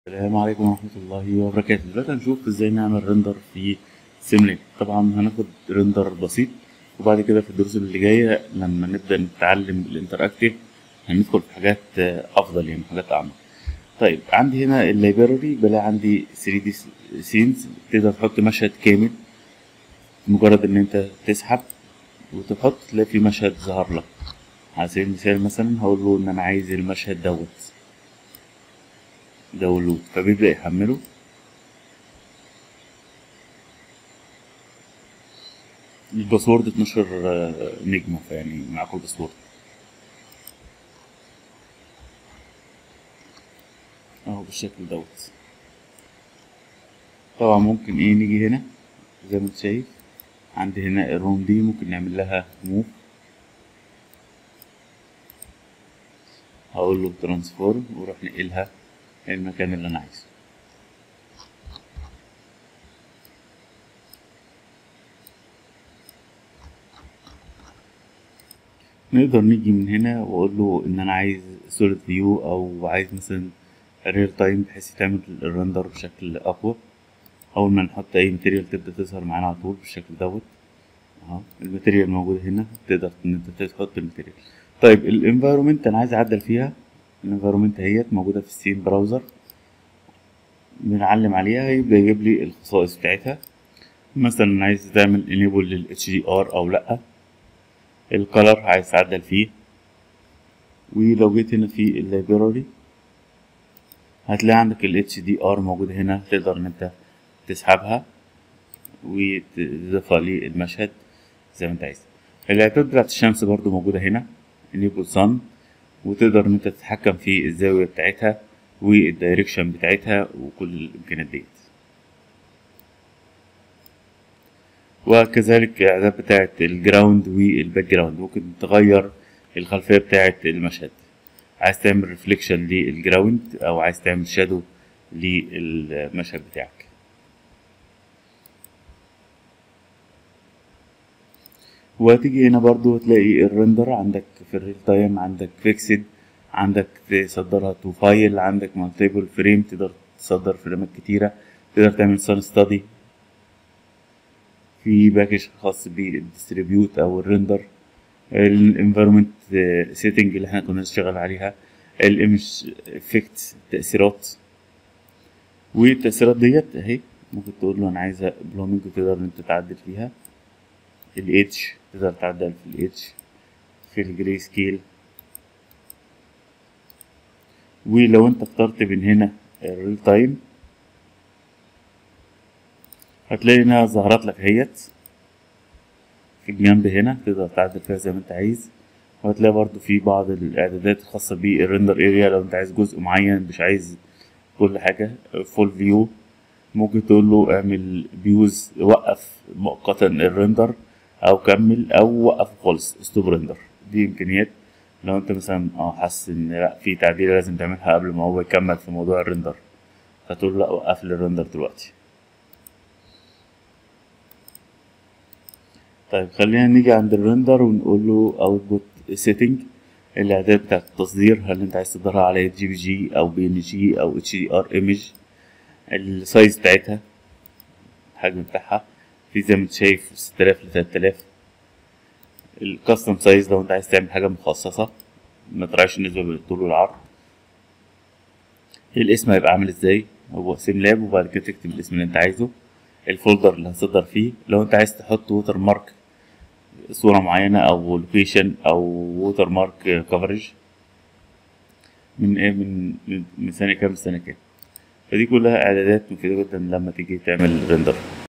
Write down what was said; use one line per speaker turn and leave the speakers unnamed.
السلام عليكم ورحمة الله وبركاته دلوقتي هنشوف ازاي نعمل ريندر في سيملينك طبعا هناخد ريندر بسيط وبعد كده في الدروس اللي جاية لما نبدأ نتعلم الانتراكتيف هندخل في حاجات أفضل يعني حاجات أعمق طيب عندي هنا اللايبراري بلاقي عندي 3 دي سينز تقدر تحط مشهد كامل مجرد ان انت تسحب وتحط تلاقي في مشهد ظهر لك على سبيل المثال مثلا هقول له ان انا عايز المشهد دوت داونلود فبيبدأ يحمله الباسورد 12 نجمة فيعني معاكم الباسورد اهو بالشكل دوت طبعا ممكن ايه نيجي هنا زي ما انت شايف عندي هنا الروم دي ممكن نعمل لها موف هقول له ترانسفورم واروح نقلها المكان اللي انا عايزه نقدر نيجي من هنا واقول له ان انا عايز سوليد فيو او عايز مثلا ريل تايم بحيث تعمل الرندر بشكل اقوى اول ما نحط اي ماتيريال تبدا تظهر معانا على طول بالشكل دوت اهو الماتيريال موجوده هنا تقدر ان انت تحط الماتيريال طيب الانفايرومنت انا عايز اعدل فيها الانفايرومنت اهيت موجوده في السين براوزر بنعلم عليها يبدا يجيب لي الخصائص بتاعتها مثلا عايز تعمل انيبل للاتش دي ار او لا الكلر عايز تعدل فيه ولو جيت هنا في اللايبراري هتلاقي عندك ال HDR موجود هنا تقدر ان انت تسحبها وتضيفها للمشهد زي ما انت عايز الاعداد بتاعت الشمس برضو موجودة هنا enable sun وتقدر ان انت تتحكم في الزاوية بتاعتها والدايركشن بتاعتها وكل الامكانيات ديت وكذلك الاعداد بتاعت الجراوند والباك جراوند ممكن تغير الخلفية بتاعت المشهد عايز تعمل ريفليكشن للجراوند او عايز تعمل شادو للمشهد بتاعك وهتيجي هنا برضو تلاقي الرندر عندك في الريل تايم عندك فيكسد عندك تصدرها تو فايل عندك مالتيبل فريم تقدر تصدر فريمات كتيرة تقدر تعمل سان ستادي في باكج خاص بالديستريبيوت او الرندر الانفيرومنت سيتنج اللي احنا كنا نشتغل عليها الايمج افكت تاثيرات والتاثيرات ديت اهي ممكن تقول له انا عايزه بلومينج وتقدر ان انت تعدل فيها الايدج تقدر تعدل في الايدج في الجري سكيل ولو انت اخترت من هنا الريل تايم هتلاقي انها ظهرت لك اهيت في الجنب هنا تقدر تعدل فيها زي ما انت عايز وهتلاقي برضو في بعض الاعدادات الخاصة بالريندر اريا لو انت عايز جزء معين مش عايز كل حاجة فول فيو ممكن تقول له اعمل فيوز وقف مؤقتا الريندر او كمل او وقف خالص ستوب ريندر دي امكانيات لو انت مثلا اه حاسس ان لا في تعديلة لازم تعملها قبل ما هو يكمل في موضوع الريندر فتقول له لا وقف لي الريندر دلوقتي طيب خلينا نيجي عند الرندر ونقول له اوتبوت سيتنج الاعداد بتاعت التصدير هل انت عايز تظهرها على جي بي جي او بي ان جي او اتش دي ار ايمج السايز بتاعتها الحجم بتاعها في زي ما انت شايف 6000 ل 3000 الكاستم سايز لو انت عايز تعمل حاجه مخصصه ما تراعيش النسبه بين الطول والعرض الاسم هيبقى عامل ازاي هو سيم لاب وبعد كده تكتب الاسم اللي انت عايزه الفولدر اللي هتصدر فيه لو انت عايز تحط ووتر مارك صورة معينة أو لوكيشن أو ووتر مارك كفرج من إيه من من سنة كام لسنة كام فدي كلها إعدادات مفيدة جدا لما تيجي تعمل ريندر